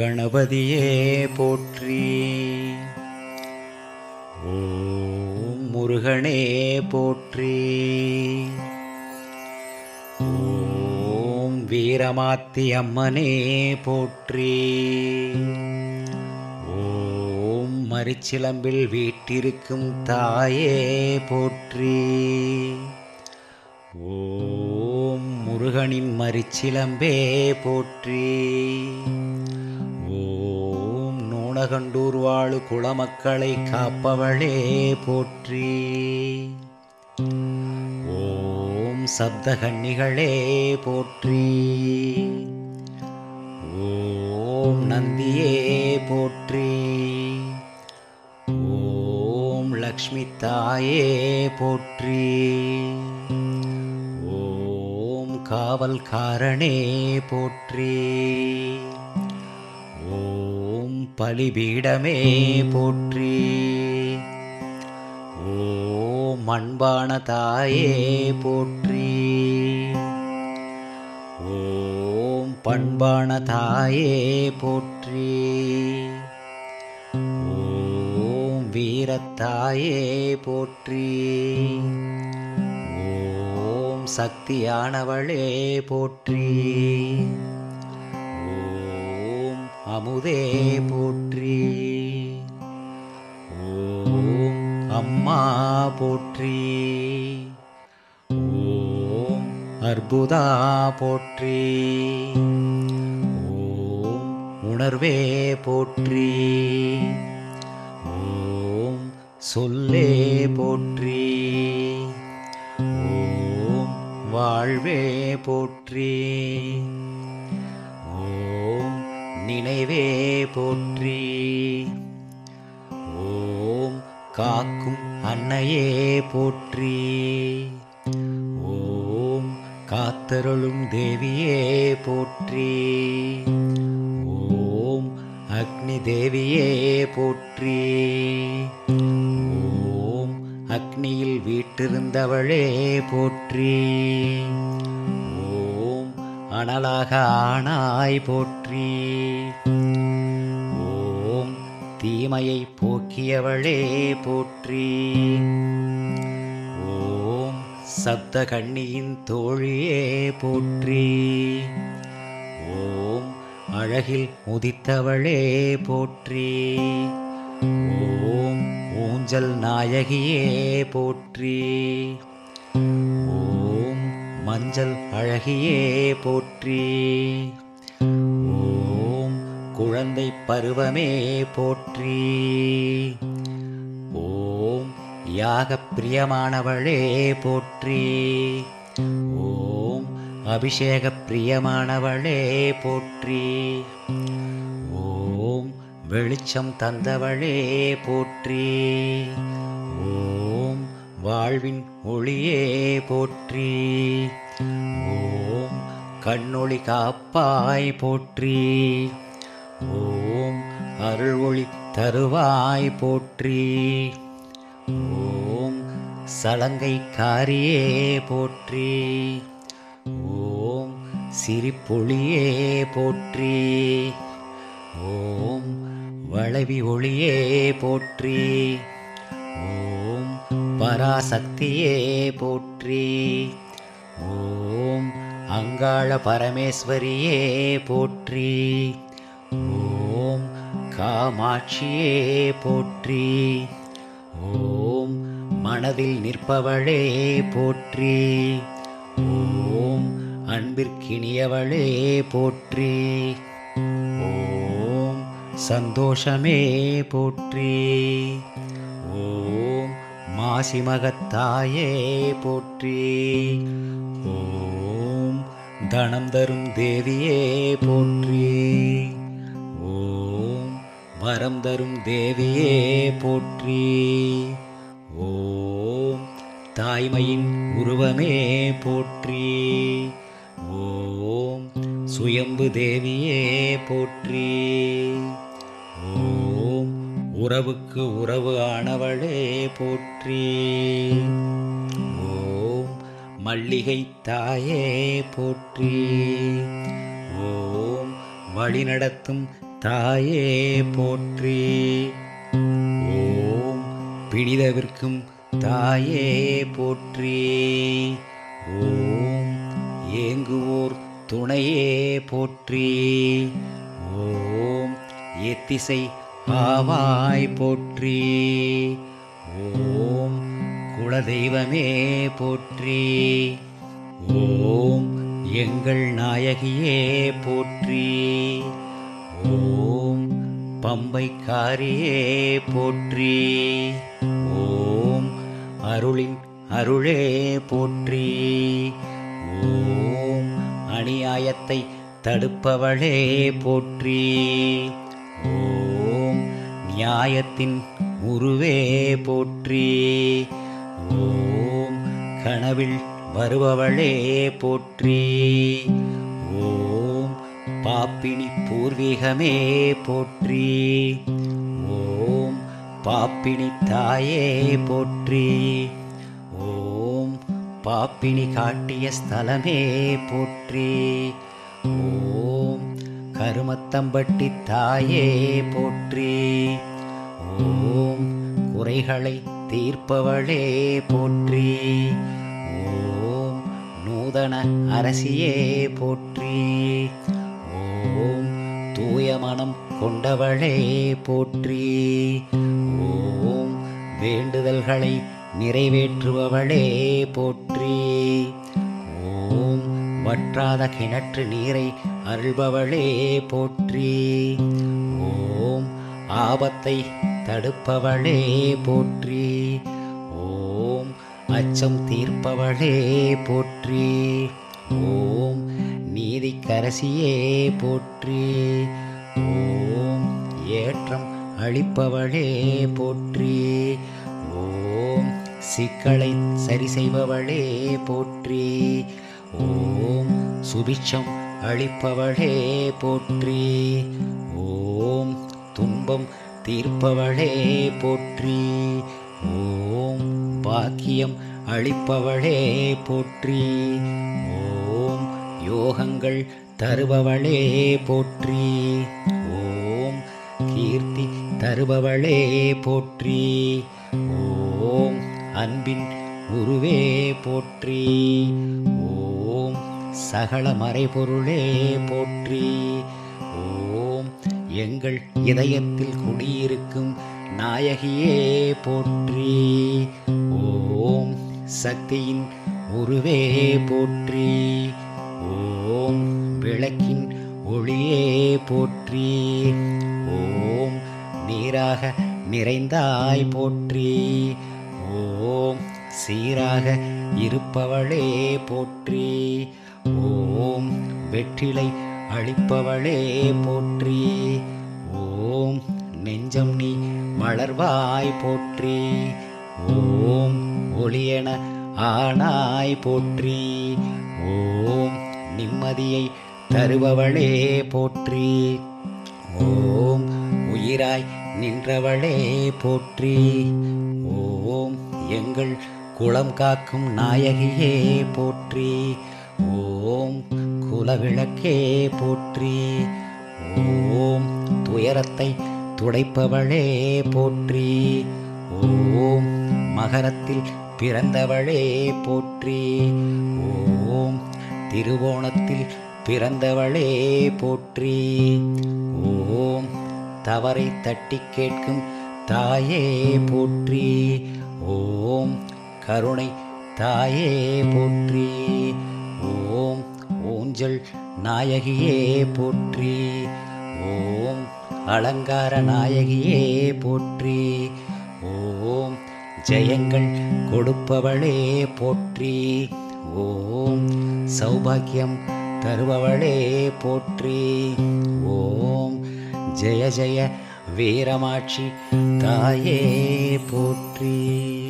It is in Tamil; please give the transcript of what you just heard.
கணபதியே போற்றி ஓம் முருகனே போற்றி ஓம் வீரமாத்தி அம்மனே போற்றி ஓம் மரிச்சிலம்பில் வீட்டிருக்கும் தாயே போற்றி ஓம் முருகனின் மரிச்சிலம்பே போற்றி ஓம் நூனகண்டூர் வாழு குளமக்களை காப்பவளே போற்றி ஓம் சப்தகன்னிகளே போற்றி ஓம் நந்தியே போற்றி ஓம் லக்ஷ்மி தாயே போற்றி ஓம் காவல்காரனே போற்றி ஓம் பலிபீடமே போற்றி ஓம் அன்பான தாயே போற்றி ஓம் பண்பான தாயே போற்றி ஓம் வீரத்தாயே போற்றி ஓம் சக்தியானவளே போற்றி ஓம் அமுதே போற்றி ஓம் அம்மா போற்றி ஓம் அற்புதா போற்றி ஓம் உணர்வே போற்றி ஓம் சொல்லே போற்றி ஓம் வாழ்வே போற்றி ஓம் நினைவே போற்றி ஓம் காக்கும் அன்னையே போற்றி ஓம் காத்தருளும் தேவியே போற்றி ஓம் அக்னி தேவியே போற்றி ஓம் அக்னியில் வீட்டிருந்தவளே போற்றி ஓம் அனலாக ஆனாய் போற்றி ஓம் தீமையை போக்கியவளே போற்றி ஓம் சப்த கண்ணியின் தோழியே போற்றி ஓம் அழகில் உதித்தவளே போற்றி ஓம் ஊஞ்சல் நாயகியே போற்றி ஓம் மஞ்சள் அழகியே போற்றி ஓம் குழந்தை பருவமே போற்றி ஓம் யாக பிரியமானவளே போற்றி ஓம் அபிஷேக பிரியமானவளே போற்றி ஓம் வெளிச்சம் தந்தவளே போற்றி ஓம் வாழ்வின் ஒளியே போற்றி ஓம் கண்ணொளி காப்பாய் போற்றி ஓம் அருள் ஒளி தருவாய் போற்றி ஓம் சலங்கை காரியே போற்றி ஓம் சிரிப்பொளியே போற்றி ஓம் வளவி ஒளியே போற்றி ஓம் பராசக்தியே போற்றி ஓம் அங்காள பரமேஸ்வரியே போற்றி ஓம் காமாட்சியே போற்றி ஓம் மனதில் நிற்பவளே போற்றி ஓம் அன்பிற்கினியவளே போற்றி ஓம் சந்தோஷமே போற்றி ஓம் மாசிமகத்தாயே போற்றி ஓம் தனம் தரும் தேவியே போற்றி ஓம் வரம் தரும் தேவியே போற்றி ஓம் தாய்மையின் உருவமே போற்றி ஓம் சுயம்பு தேவியே போற்றி ஓம் உறவுக்கு உறவு ஆனவளே போற்றி ஓம் மல்லிகை தாயே போற்றி ஓம் வழிநடத்தும் தாயே போற்றி ஓம் பிணிதவிற்கும் தாயே போற்றி ஓம் ஏங்குவோர் துணையே போற்றி ஓம் எத்திசை ஆவாய் போற்றி ஓம் குலதெய்வமே போற்றி ஓம் எங்கள் நாயகியே போற்றி ஓம் பம்பைக்காரியே போற்றி ஓம் அருளின் அருளே போற்றி ஓம் அநியாயத்தை தடுப்பவளே போற்றி ஓம் நியாயத்தின் உருவே போற்றி ஓம் கனவில் வருபவளே போற்றி ஓம் பாப்பினி பூர்வீகமே போற்றி ஓம் பாப்பினி தாயே போற்றி ஓம் பாப்பினி காட்டிய ஸ்தலமே போற்றி ஓம் கருமத்தம்பட்டி தாயே போற்றி ஓம் குறைகளை தீர்ப்பவளே போற்றி ஓம் நூதன அரசியே போற்றி ஓம் தூய மனம் கொண்டவளே போற்றி ஓம் வேண்டுதல்களை நிறைவேற்றுபவளே போற்றி ஓம் வற்றாத கிணற்று நீரை அருள்பவளே போற்றி ஓம் ஆபத்தை தடுப்பவளே போற்றி ஓம் அச்சம் தீர்ப்பவளே போற்றி ஓம் நீதிக்கரசியே போற்றி ஓம் ஏற்றம் அளிப்பவளே போற்றி ஓம் சிக்கலை சரி செய்பவளே போற்றி ஓம் சுபிட்சம் அளிப்பவளே போற்றி ஓம் துன்பம் தீர்ப்பவளே போற்றி ஓம் பாக்கியம் அளிப்பவளே போற்றி ஓம் யோகங்கள் தருபவளே போற்றி ஓம் கீர்த்தி தருபவளே போற்றி ஓம் அன்பின் உருவே போற்றி ஓம் சகல மறைபொருளே போற்றி ஓம் எங்கள் இதயத்தில் குடியிருக்கும் நாயகியே போற்றி ஓம் சக்தியின் உருவே போற்றி ஓம் விளக்கின் ஒளியே போற்றி ஓம் நீராக நிறைந்தாய் போற்றி ஓம் சீராக இருப்பவளே போற்றி ஓம் வெற்றிலை அளிப்பவளே போற்றி ஓம் நெஞ்சம் நீ மலர்வாய் போற்றி ஓம் ஒளியென ஆனாய் போற்றி ஓம் நிம்மதியை தருபவளே போற்றி ஓம் உயிராய் நின்றவளே போற்றி ஓம் எங்கள் குளம் காக்கும் நாயகியே போற்றி ஓம் குலவிளக்கே போற்றி ஓம் துயரத்தை துடைப்பவளே போற்றி ஓம் மகரத்தில் பிறந்தவளே போற்றி ஓம் திருவோணத்தில் பிறந்தவளே போற்றி ஓம் தவறை தட்டி கேட்கும் தாயே போற்றி ஓம் கருணை தாயே போற்றி ஓம் ஊஞ்சல் நாயகியே போற்றி ஓம் அலங்கார நாயகியே போற்றி ஓம் ஜெயங்கள் கொடுப்பவளே போற்றி ஓம் சௌபாக்கியம் தருபவளே போற்றி ஓம் ஜெய ஜெய வீரமாட்சி தாயே போற்றி